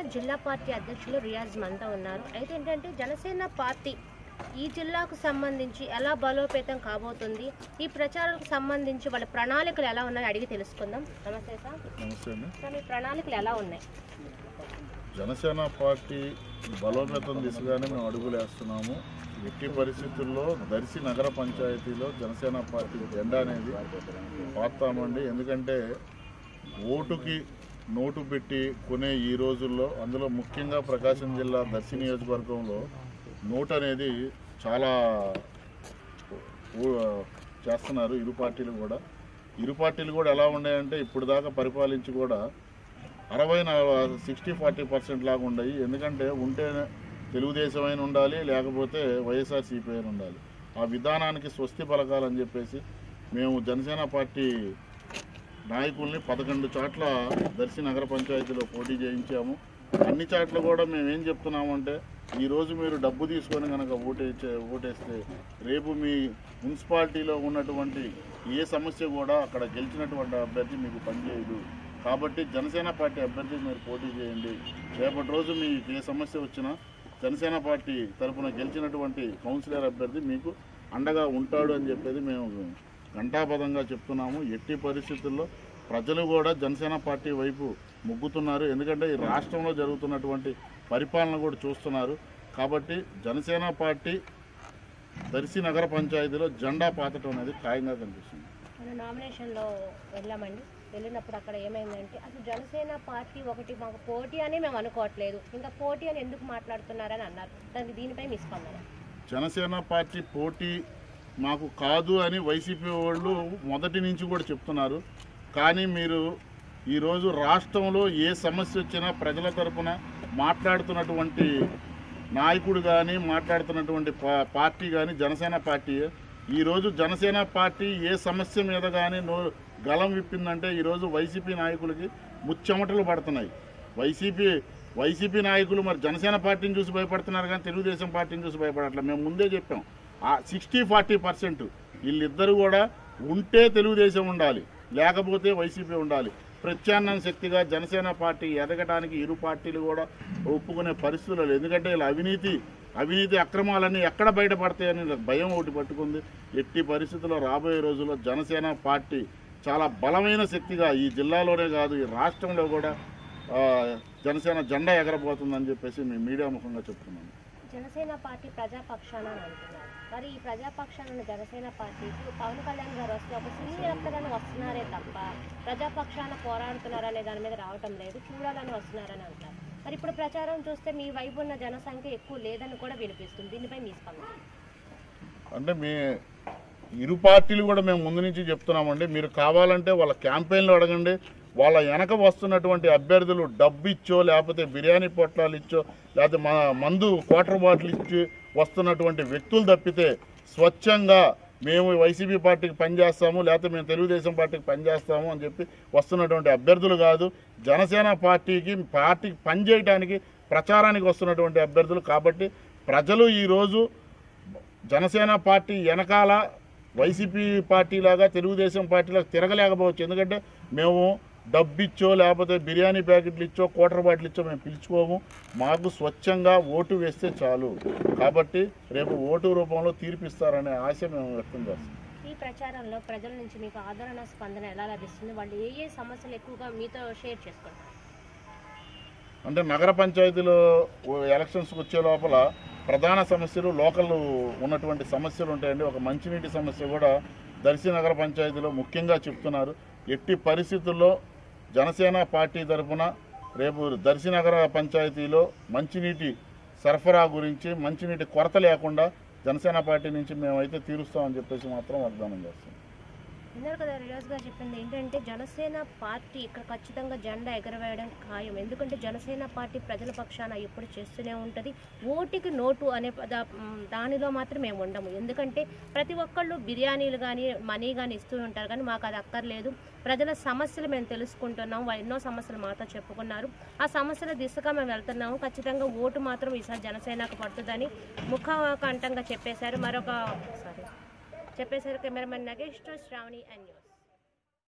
జిల్లా పార్టీ అధ్యక్షులు రియాజ్ మనతో ఉన్నారు అయితే ఏంటంటే జనసేన పార్టీ ఈ జిల్లాకు సంబంధించి ఎలా బలోపేతం కాబోతుంది ఈ ప్రచారాలకు సంబంధించి వాళ్ళ ప్రణాళికలు ఎలా ఉన్నాయో అడిగి తెలుసుకుందాం నమస్తే సార్ నమస్తే అండి సార్ మీ ప్రణాళికలు ఎలా ఉన్నాయి జనసేన పార్టీ బలోపేతం దిశగానే మేము అడుగులు వేస్తున్నాము ఎట్టి పరిస్థితుల్లో దర్శి నగర పంచాయతీలో జనసేన పార్టీ జెండా అనేది పాతామండి ఎందుకంటే ఓటుకి నోటు పెట్టి కొనే ఈ రోజుల్లో అందులో ముఖ్యంగా ప్రకాశం జిల్లా దర్శి నియోజకవర్గంలో నోటు అనేది చాలా ఊ- చేస్తున్నారు ఇరు పార్టీలు కూడా ఇరు పార్టీలు కూడా ఎలా ఉన్నాయంటే ఇప్పుడు దాకా పరిపాలించి కూడా అరవై సిక్స్టీ ఫార్టీ పర్సెంట్ లాగా ఉన్నాయి ఎందుకంటే ఉంటే తెలుగుదేశం అయిన ఉండాలి లేకపోతే వైఎస్ఆర్సీపీ అయిన ఉండాలి ఆ విధానానికి స్వస్తి పలకాలని చెప్పేసి మేము జనసేన పార్టీ నాయకుల్ని పదకొండు చోట్ల దర్శి నగర పంచాయతీలో పోటీ చేయించాము అన్ని చోట్ల కూడా మేము ఏం చెప్తున్నామంటే ఈరోజు మీరు డబ్బు తీసుకొని కనుక ఓటేసే ఓటేస్తే రేపు మీ మున్సిపాలిటీలో ఉన్నటువంటి ఏ సమస్య కూడా అక్కడ గెలిచినటువంటి అభ్యర్థి మీకు పనిచేయదు కాబట్టి జనసేన పార్టీ అభ్యర్థి మీరు పోటీ చేయండి రేపటి రోజు మీకు ఏ సమస్య వచ్చినా జనసేన పార్టీ తరఫున గెలిచినటువంటి కౌన్సిలర్ అభ్యర్థి మీకు అండగా ఉంటాడు అని చెప్పేది మేము ఘంటాపదంగా చెప్తున్నాము ఎట్టి పరిస్థితుల్లో ప్రజలు కూడా జనసేన పార్టీ వైపు మొగ్గుతున్నారు ఎందుకంటే ఈ రాష్ట్రంలో జరుగుతున్నటువంటి పరిపాలన కూడా చూస్తున్నారు కాబట్టి జనసేన పార్టీ దర్శి నగర పంచాయతీలో జెండా పాతటం అనేది ఖాయంగా కనిపిస్తుంది మన నామినేషన్లో వెళ్ళామండి వెళ్ళినప్పుడు అక్కడ ఏమైందంటే అసలు జనసేన పార్టీ ఒకటి మాకు పోటీ అని మేము అనుకోవట్లేదు ఇంకా పోటీ అని ఎందుకు మాట్లాడుతున్నారని అన్నారు దానికి దీనిపై మీ స్పందన జనసేన పార్టీ పోటీ మాకు కాదు అని వైసీపీ వాళ్ళు మొదటి నుంచి కూడా చెప్తున్నారు కానీ మీరు ఈరోజు రాష్ట్రంలో ఏ సమస్య వచ్చినా ప్రజల తరపున మాట్లాడుతున్నటువంటి నాయకుడు కానీ మాట్లాడుతున్నటువంటి పా- పార్టీ కానీ జనసేన పార్టీ ఈరోజు జనసేన పార్టీ ఏ సమస్య మీద కానీ నో గలం విప్పిందంటే ఈరోజు వైసీపీ నాయకులకి ముచ్చెమటలు పడుతున్నాయి వైసీపీ వైసీపీ నాయకులు మరి జనసేన పార్టీని చూసి భయపడుతున్నారు కానీ తెలుగుదేశం పార్టీని చూసి భయపడట్లేదు మేము ముందే చెప్పాం ఆ సిక్స్టీ ఫార్టీ పర్సెంట్ వీళ్ళిద్దరూ కూడా ఉంటే తెలుగుదేశం ఉండాలి లేకపోతే వైసీపీ ఉండాలి ప్రత్యామ్నాయ శక్తిగా జనసేన పార్టీ ఎదగడానికి ఇరు పార్టీలు కూడా ఒప్పుకునే పరిస్థితులు లేదు ఎందుకంటే ఇలా అవినీతి అవినీతి అక్రమాలన్నీ ఎక్కడ బయటపడతాయని భయం ఒకటి పట్టుకుంది ఎట్టి పరిస్థితుల్లో రాబోయే రోజుల్లో జనసేన పార్టీ చాలా బలమైన శక్తిగా ఈ జిల్లాలోనే కాదు ఈ రాష్ట్రంలో కూడా ఆ, జనసేన జెండా ఎగరబోతుందని చెప్పేసి మేము మీడియా ముఖంగా చెప్తున్నాము జనసేన పార్టీ ప్రజాపక్షాన అని అంటున్నారు మరి ఈ ప్రజాపక్షాన ఉన్న జనసేన పార్టీకి పవన్ కళ్యాణ్ గారు వస్తే ఒక సినీ రక్తగానే వస్తున్నారే తప్ప ప్రజాపక్షాన పోరాడుతున్నారనే దాని మీద రావటం లేదు చూడాలని వస్తున్నారని అంటారు మరి ఇప్పుడు ప్రచారం చూస్తే మీ వైపు ఉన్న జనసంఖ్య ఎక్కువ లేదని కూడా వినిపిస్తుంది దీనిపై మీ స్పందన అంటే మీ ఇరు పార్టీలు కూడా మేము ముందు నుంచి చెప్తున్నామండి మీరు కావాలంటే వాళ్ళ క్యాంపెయిన్లు అడగండి వాళ్ళ వెనక వస్తున్నటువంటి అభ్యర్థులు డబ్బు ఇచ్చో లేకపోతే బిర్యానీ పొట్లాలు ఇచ్చో లేకపోతే మా మందు క్వార్టర్ బాటిల్ ఇచ్చి వస్తున్నటువంటి వ్యక్తులు తప్పితే స్వచ్ఛంగా మేము వైసీపీ పార్టీకి పనిచేస్తాము లేకపోతే మేము తెలుగుదేశం పార్టీకి పనిచేస్తాము అని చెప్పి వస్తున్నటువంటి అభ్యర్థులు కాదు జనసేన పార్టీకి పార్టీకి పనిచేయడానికి ప్రచారానికి వస్తున్నటువంటి అభ్యర్థులు కాబట్టి ప్రజలు ఈరోజు జనసేన పార్టీ వెనకాల వైసీపీ పార్టీ లాగా తెలుగుదేశం పార్టీలాగా తిరగలేకపోవచ్చు ఎందుకంటే మేము డబ్బిచ్చో లేకపోతే బిర్యానీ ప్యాకెట్లు ఇచ్చో క్వార్టర్ బాటిల్ ఇచ్చో మేము పిలుచుకోము మాకు స్వచ్ఛంగా ఓటు వేస్తే చాలు కాబట్టి రేపు ఓటు రూపంలో తీర్పిస్తారనే ఆశ మేము వ్యక్తం చేస్తాం ఈ ప్రచారంలో ప్రజల నుంచి మీకు ఆదరణ స్పందన ఎలా లభిస్తుంది వాళ్ళు ఏ ఏ సమస్యలు ఎక్కువగా మీతో షేర్ చేసుకుంటారు అంటే నగర పంచాయతీలో ఎలక్షన్స్కి వచ్చే లోపల ప్రధాన సమస్యలు లోకల్ ఉన్నటువంటి సమస్యలు ఉంటాయండి ఒక మంచినీటి సమస్య కూడా దర్శి నగర పంచాయతీలో ముఖ్యంగా చెప్తున్నారు ఎట్టి పరిస్థితుల్లో జనసేన పార్టీ తరఫున రేపు దర్శి నగర పంచాయతీలో మంచినీటి సరఫరా గురించి మంచినీటి కొరత లేకుండా జనసేన పార్టీ నుంచి మేమైతే తీరుస్తామని చెప్పేసి మాత్రం వాగ్దానం చేస్తాం విన్నారు కదా రియాజ్ గారు చెప్పింది ఏంటంటే జనసేన పార్టీ ఇక్కడ ఖచ్చితంగా జెండా ఎగరవేయడం ఖాయం ఎందుకంటే జనసేన పార్టీ ప్రజల పక్షాన ఎప్పుడు చేస్తూనే ఉంటుంది ఓటుకి నోటు అనే పద మ్, దానిలో మాత్రం మేము ఉండము ఎందుకంటే ప్రతి ఒక్కళ్ళు బిర్యానీలు కానీ మనీ కానీ ఇస్తూ ఉంటారు కానీ మాకు అది అక్కర్లేదు ప్రజల సమస్యలు మేము తెలుసుకుంటున్నాం వాళ్ళు ఎన్నో సమస్యలు మాతో చెప్పుకున్నారు ఆ సమస్యల దిశగా మేము వెళ్తున్నాము ఖచ్చితంగా ఓటు మాత్రం ఈసారి జనసేనకు పడుతుందని ముఖకంఠంగా చెప్పేశారు మరొక సారీ చెప్పేశారు cameraman Nagesh Sravani and news